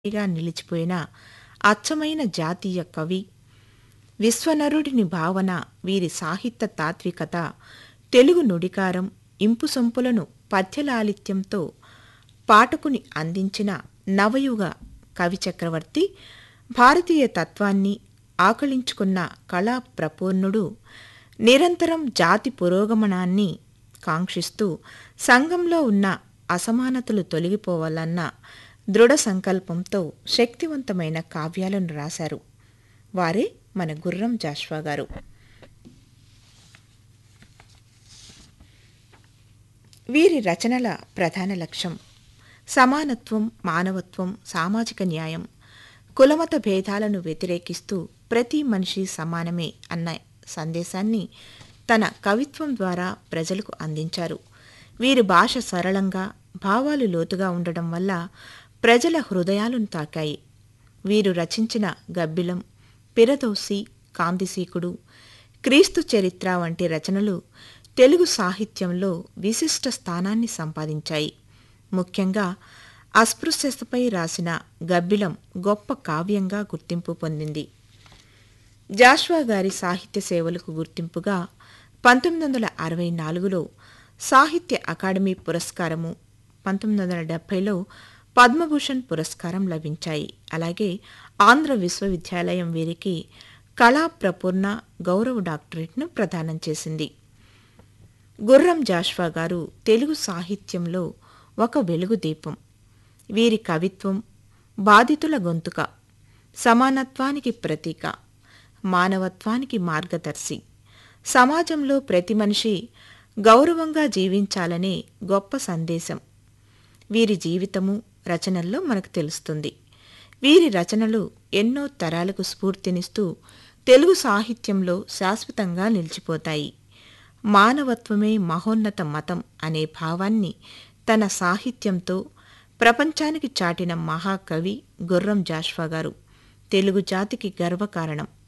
గా నిలిచిపోయిన అచ్చమైన జాతీయ కవి విశ్వనరుడిని భావన వీరి సాహిత్య తాత్వికత తెలుగు నుడికారం ఇంపుసొంపులను పద్యలాలిత్యంతో పాఠకుని అందించిన నవయుగ కవి చక్రవర్తి భారతీయ తత్వాన్ని ఆకళించుకున్న కళా ప్రపూర్ణుడు నిరంతరం జాతి పురోగమనాన్ని కాంక్షిస్తూ సంఘంలో ఉన్న అసమానతలు తొలగిపోవాలన్న దృఢ సంకల్పంతో శక్తివంతమైన కావ్యాలను రాశారు వారే మన గుర్రం జాష్వా గారు వీరి రచనల ప్రధాన లక్ష్యం సమానత్వం మానవత్వం సామాజిక న్యాయం కులమత భేదాలను వ్యతిరేకిస్తూ ప్రతి మనిషి సమానమే అన్న సందేశాన్ని తన కవిత్వం ద్వారా ప్రజలకు అందించారు వీరి భాష సరళంగా భావాలు లోతుగా ఉండడం వల్ల ప్రజల హృదయాలను తాకాయి వీరు రచించిన గబ్బిలం పిరదోసి కాందిసీకుడు క్రీస్తు చరిత్ర వంటి రచనలు తెలుగు సాహిత్యంలో విశిష్ట స్థానాన్ని సంపాదించాయి ముఖ్యంగా అస్పృశ్యతపై రాసిన గబ్బిలం గొప్ప కావ్యంగా గుర్తింపు పొందింది జాష్వా గారి సాహిత్య సేవలకు గుర్తింపుగా పంతొమ్మిది వందల అరవై నాలుగులో సాహిత్య అకాడమీ పురస్కారము పంతొమ్మిది వందల డెబ్బైలో పద్మభూషణ్ పురస్కారం లభించాయి అలాగే ఆంధ్ర విశ్వవిద్యాలయం వీరికి కళా ప్రపూర్ణ గౌరవ డాక్టరేట్ను ప్రదానం చేసింది గుర్రం జాష్వా గారు తెలుగు సాహిత్యంలో ఒక వెలుగు దీపం వీరి కవిత్వం బాధితుల గొంతుక సమానత్వానికి ప్రతీక మానవత్వానికి మార్గదర్శి సమాజంలో ప్రతి మనిషి గౌరవంగా జీవించాలనే గొప్ప సందేశం వీరి జీవితము రచనల్లో మనకు తెలుస్తుంది వీరి రచనలు ఎన్నో తరాలకు స్ఫూర్తినిస్తూ తెలుగు సాహిత్యంలో శాశ్వతంగా నిలిచిపోతాయి మానవత్వమే మహోన్నత మతం అనే భావాన్ని తన సాహిత్యంతో ప్రపంచానికి చాటిన మహాకవి గుర్రం జాష్వా గారు తెలుగు జాతికి గర్వకారణం